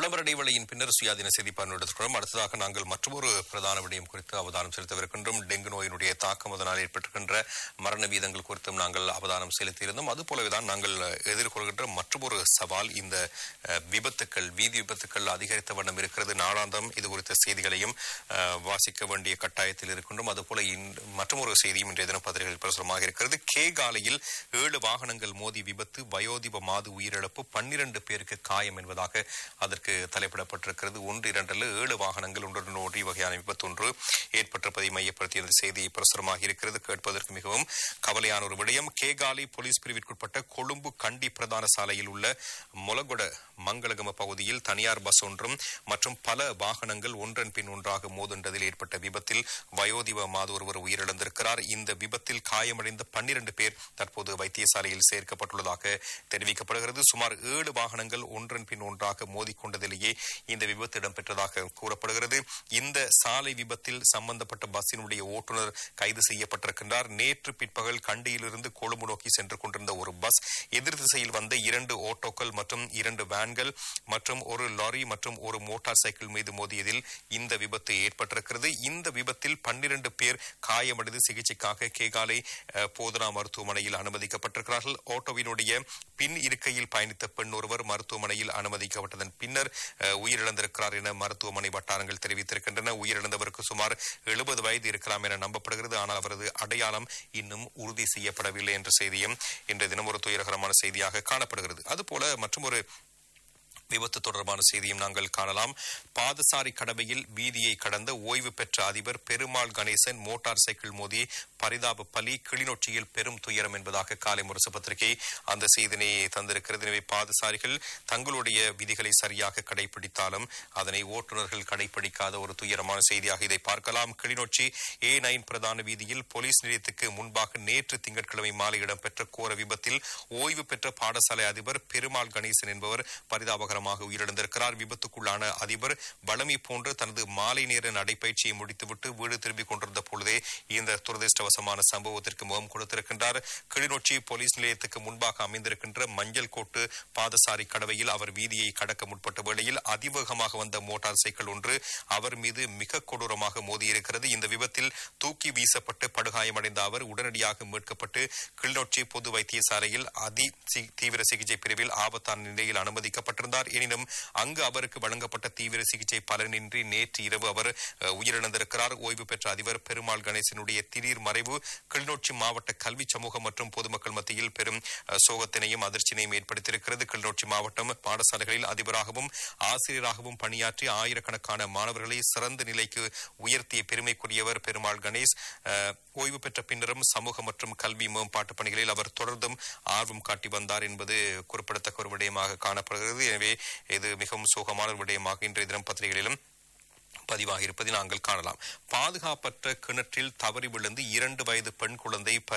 விளம்பர இடைவெளியின் பின்னர் சுயாதீன செய்தி பார்வையிடுகிறோம் அடுத்ததாக நாங்கள் மற்றொரு பிரதான விடயம் குறித்து அவதானம் செலுத்தவிருக்கின்றோம் டெங்கு நோயினுடைய தாக்கம் அதனால் ஏற்பட்டிருக்கின்ற மரண வீதங்கள் குறித்தும் நாங்கள் அவதானம் செலுத்தியிருந்தோம் அதுபோலவேதான் நாங்கள் எதிர்கொள்கின்ற மற்றொரு சவால் இந்த அஹ், விபத்துக்கள் வீதி விபத்துக்கள் அதிகரித்த வண்ணம் இருக்கிறது நாளாந்தம் இது குறித்த செய்திகளையும் அஹ், வாசிக்க வேண்டிய கட்டாயத்தில் இருக்கின்றோம் அதுபோல இன்- மற்றொரு செய்தியும் இன்றைய தினம் பத்திரிகையில் பிரசுரமாக இருக்கிறது கேகாலையில் ஏழு வாகனங்கள் மோதி விபத்து வயோதிப மாது உயிரிழப்பு பன்னிரண்டு பேருக்கு காயம் என்பதாக அதற்கு தலைப்பிடப்பட்டிருக்கிறது ஒன்று இரண்டல்ல ஏழு வாகனங்கள் ஒன்றுடன் ஒன்றி வகையான விபத்து ஒன்று ஏற்பட்டிருப்பதை மையப்படுத்திய இந்த செய்தி பிரசுரமாக இருக்கிறது கேட்பதற்கு மிகவும் கவலையான ஒரு விடயம் கேகாலை போலீஸ் பிரிவிற்குட்பட்ட கொழும்பு கண்டி பிரதான சாலையில் உள்ள முலகொட மங்களகம பகுதியில் தனியார் பஸ் ஒன்றும் மற்றும் பல வாகனங்கள் ஒன்றன் பின் ஒன்றாக மோதுண்டதில் ஏற்பட்ட விபத்தில் வயோதிப மாது ஒருவர் உயிரிழந்திருக்கிறார் இந்த விபத்தில் காயமடைந்த பன்னிரண்டு பேர் தற்போது வைத்தியசாலையில் சேர்க்கப்பட்டுள்ளதாக தெரிவிக்கப்படுகிறது சுமார் ஏழு வாகனங்கள் ஒன்றன் பின் ஒன்றாக மோதிக்கொண்டதிலேயே இந்த விபத்து இடம்பெற்றதாக கூறப்படுகிறது இந்த சாலை விபத்தில் சம்பந்தப்பட்ட பஸ்ஸினுடைய ஓட்டுநர் கைது செய்யப்பட்டிருக்கின்றார் நேற்று பிற்பகல் கண்டியிலிருந்து கொழும்பு நோக்கி சென்று கொண்டிருந்த ஒரு பஸ் எதிர் திசையில் வந்த இரண்டு ஓட்டோக்கள் மற்றும் இரண்டு வேன்கள் மற்றும் ஒரு லாரி மற்றும் ஒரு மோட்டார் சைக்கிள் மீது மோதியதில் இந்த விபத்து ஏற்பட்டிருக்கிறது இந்த விபத்தில் பன்னிரண்டு பேர் காயமடைந்து சிகிச்சைக்காக கேகாலை அஹ், போதனா மருத்துவமனையில் அனுமதிக்கப்பட்டிருக்கிறார்கள் ஆட்டோவினுடைய பின் இருக்கையில் பயணித்த பெண் ஒருவர் மருத்துவமனையில் அனுமதிக்கப்பட்டதன் பின்னர் அஹ், உயிரிழந்திருக்கிறார் என மருத்துவமனை வட்டாரங்கள் தெரிவித்திருக்கின்றன உயிரிழந்தவருக்கு சுமார் எழுபது வயது இருக்கலாம் என நம்பப்படுகிறது ஆனால் அவரது அடையாளம் இன்னும் உறுதி செய்யப்படவில்லை என்ற செய்தியும் இன்றைய தினம் ஒரு துயரகரமான செய்தியாக காணப்படுகிறது அதுபோல மற்றொரு விபத்து தொடர்பான செய்தியும் நாங்கள் காணலாம் பாதசாரி கடவையில் வீதியை கடந்த ஓய்வு பெற்ற அதிபர் பெருமாள் கணேசன் மோட்டார் சைக்கிள் மோதி பரிதாப பலி கிளிநொச்சியில் பெரும் துயரம் என்பதாக காலை முரசு பத்திரிகை அந்த செய்தினை தந்திருக்கிறது எனவே பாதசாரிகள் தங்களுடைய விதிகளை சரியாக கடைபிடித்தாலும் அதனை ஓட்டுநர்கள் கடைபிடிக்காத ஒரு துயரமான செய்தியாக இதை பார்க்கலாம் கிளிநொச்சி ஏ நைன் பிரதான வீதியில் போலீஸ் நிலையத்துக்கு முன்பாக நேற்று திங்கட்கிழமை மாலை இடம்பெற்ற கோர விபத்தில் ஓய்வு பெற்ற பாடசாலை அதிபர் பெருமாள் கணேசன் என்பவர் பரிதாபகரமாக உயிரிழந்திருக்கிறார் விபத்துக்குள்ளான அதிபர் வளமை போன்று தனது மாலை நேர நடைபயிற்சியை முடித்துவிட்டு வீடு திரும்பிக் கொண்டிருந்த பொழுதே இந்த துரதிருஷ்டவசமான சம்பவத்திற்கு முகம் கொடுத்திருக்கின்றார் கிளிநொச்சி போலீஸ் நிலையத்துக்கு முன்பாக அமைந்திருக்கின்ற மஞ்சள் கோட்டு பாதசாரி கடவையில் அவர் வீதியை கடக்க முற்பட்ட வேளையில் அதிவேகமாக வந்த மோட்டார் சைக்கிள் ஒன்று அவர் மீது மிக கொடூரமாக மோதியிருக்கிறது இந்த விபத்தில் தூக்கி வீசப்பட்டு படுகாயமடைந்த அவர் உடனடியாக மீட்கப்பட்டு கிளிநொச்சி பொது வைத்தியசாலையில் அதி சி- தீவிர சிகிச்சை பிரிவில் ஆபத்தான நிலையில் அனுமதிக்கப்பட்டிருந்தார் எனினும் அங்கு அவருக்கு வழங்கப்பட்ட தீவிர சிகிச்சை பலனின்றி நேற்று இரவு அவர் அஹ், உயிரிழந்திருக்கிறார் ஓய்வு பெற்ற அதிபர் பெருமாள் கணேசனுடைய திடீர் மறைவு கிளிநொச்சி மாவட்ட கல்வி சமூகம் மற்றும் பொதுமக்கள் மத்தியில் பெரும் அஹ், சோகத்தினையும் அதிர்ச்சியினையும் ஏற்படுத்தியிருக்கிறது கிளிநொச்சி மாவட்டம் பாடசாலைகளில் அதிபராகவும் ஆசிரியராகவும் பணியாற்றி ஆயிரக்கணக்கான மாணவர்களை சிறந்த நிலைக்கு உயர்த்திய பெருமைக்குரியவர் பெருமாள் கணேஷ் அஹ், ஓய்வு பெற்ற பின்னரும் சமூக மற்றும் கல்வி மேம்பாட்டு பணிகளில் அவர் தொடர்ந்தும் ஆர்வம் காட்டி வந்தார் என்பது குறிப்பிடத்தக்க ஒரு விடயமாக காணப்படுகிறது எனவே இது மிகவும் சோகமான ஒரு விடயமாக இன்றைய தினம் பத்திரிகைகளிலும் பதிவாகி இருப்பதை நாங்கள் காணலாம் பாதுகாப்பற்ற கிணற்றில் தவறி விழுந்து இரண்டு வயது பெண் குழந்தை